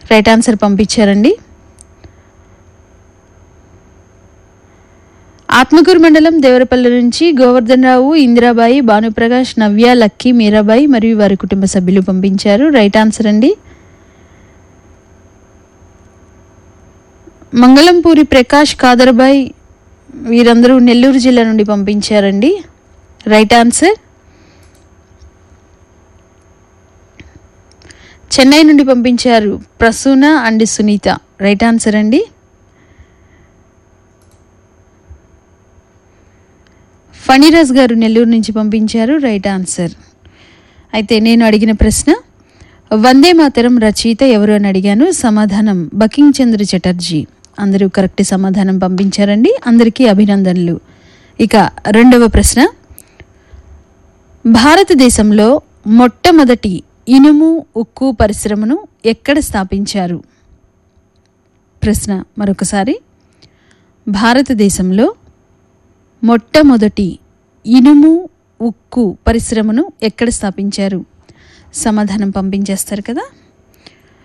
right answer పంపించారండి ఆత్మకూరు మండలం దేవరపల్లి నుంచి గోవర్ధన్ రావు ఇందిరాబాయి భానుప్రకాష్ నవ్య లక్కీ మీరాబాయి మరియు వారి కుటుంబ సభ్యులు పంపించారు రైట్ ఆన్సర్ అండి మంగళంపూరి ప్రకాష్ కాదర్బాయ్ వీరందరూ నెల్లూరు జిల్లా నుండి పంపించారండి రైట్ ఆన్సర్ చెన్నై నుండి పంపించారు Prasuna and Sunitha right answer అండి ఫణిరాజ్ గారు నెల్లూరు నుంచి పంపించారు రైట్ ఆన్సర్ అయితే నేను అడిగిన ప్రశ్న వందే మాతరం రచయిత ఎవరు అని అడిగాను సమాధానం బకింగ్ చంద్ర చటర్జీ అందరూ కరెక్ట్ సమాధానం పంపించారండి అందరికీ అభినందనలు ఇక రెండవ ప్రశ్న భారతదేశంలో మొట్టమొదటి ఇనుము ఉక్కు పరిశ్రమను ఎక్కడ స్థాపించారు ప్రశ్న మరొకసారి భారతదేశంలో మొట్టమొదటి ఇనుము ఉక్కు పరిశ్రమను ఎక్కడ స్థాపించారు సమాధానం పంపించేస్తారు కదా